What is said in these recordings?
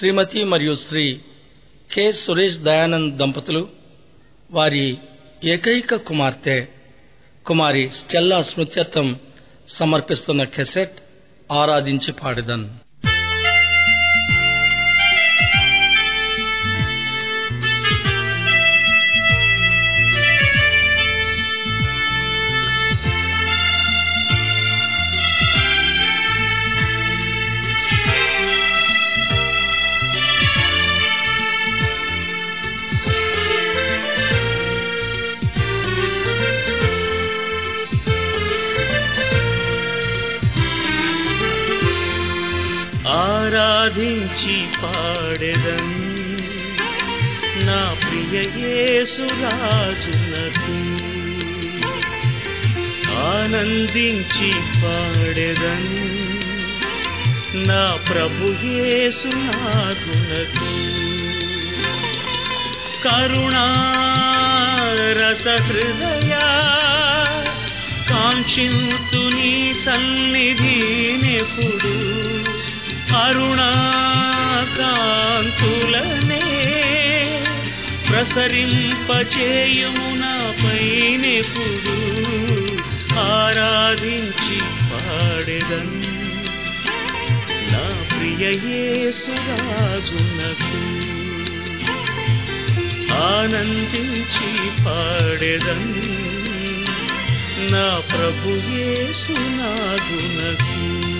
శ్రీమతి మరియు శ్రీ కె సురేష్ దయానంద్ దంపతులు వారి ఏకైక కుమార్తె కుమారి స్టెల్లా స్మృత్యర్థం సమర్పిస్తున్న కెసెట్ ఆరాధించి పాడదన్ ఆరాధించి పాడెదం నా ప్రియ యేసురాజునకు ఆనందించి పాడెదం నా ప్రభు యేసునాథునకు కరుణారస హృదయా కాంక్షింతు నీ సన్నిధినెప్పుడు అరుణాకాంతులనే ప్రసరింపచేయుమున పైనెప్పుడు ఆరాధించి పాడెదన్ నా ప్రియ యేసురాజునకు ఆనందించి పాడెదన్ నా ప్రభు యేసునాగునకు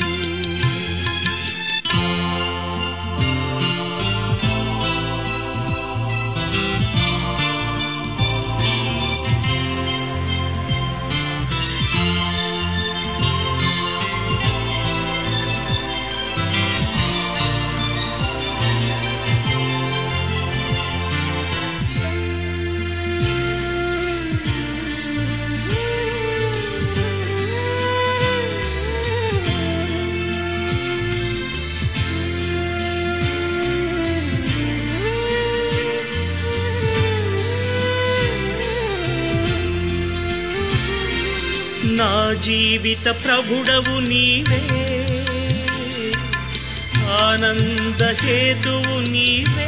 నా జీవిత ప్రభుడవు నీవే ఆనంద హేతువు నీవే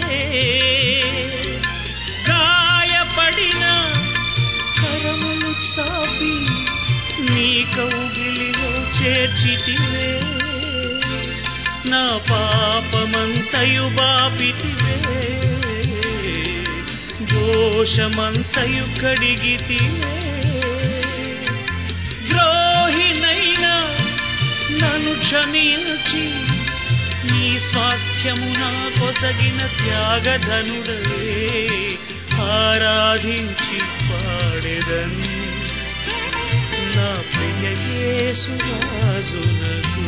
గాయపడిన కరములు చాపి నీ కౌగిలిలో చేర్చితివే నా పాపమంతయు బాపితివే దోషమంతయు కడిగితివే ద్రోహినైనా నన్ను క్షమించి నీ స్వాస్థ్యము నా కొసగిన త్యాగధనుడవే ఆరాధించి పాడెదన్ నా ప్రియ యేసురాజునకు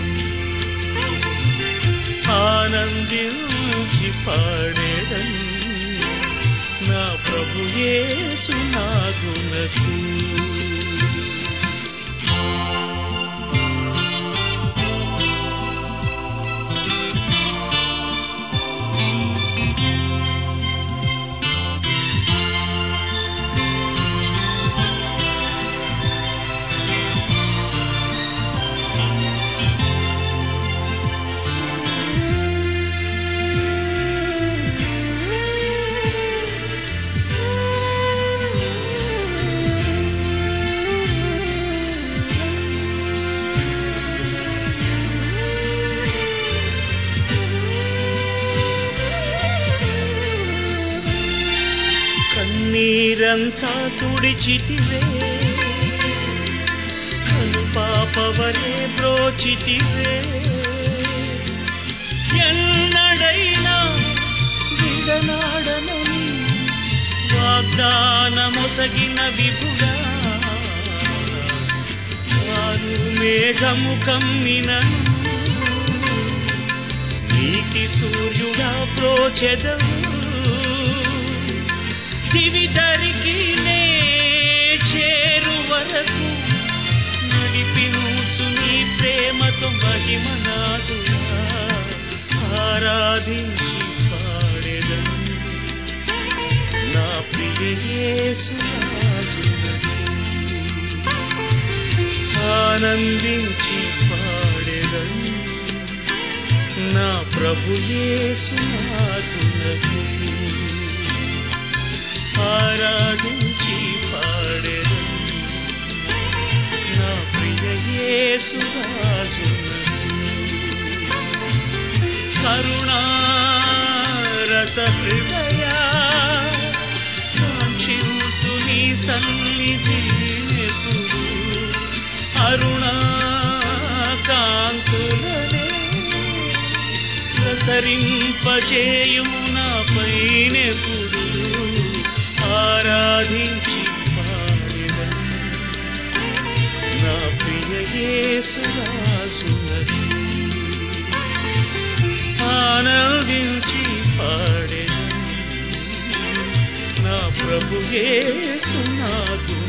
ఆనందించి పాడెదన్ నా ప్రభు యేసునాగునకు కన్నీరంతా తుడిచితివే కను పాపవలే బ్రోచితివే ఎన్నడైనా విడనాడనని వాగ్దానమొసగిన విభుడా వారు మేఘము కమ్మినను నీటి సూర్యుడా ప్రోచెదవు దివిదరికి నే చేరు వరకు నడిపించు నీ ప్రేమతో మహిమనాదుగా ఆరాధించి పాడెదను నా ప్రియ యేసురాజునకు ఆనందించి పాడెదను నా ప్రభు యేసు రస హృదయ కాంక్షింతు నీ సన్నిధి ఎప్పుడు అరుణా కాంతులనే ప్రసరింపచేయుము నా పైనెప్పుడు ఆరాధించి పాడెదను నా ప్రియ యేసురాసునది ఆనందించి పాడెదను నా ప్రభు యేసునాథుని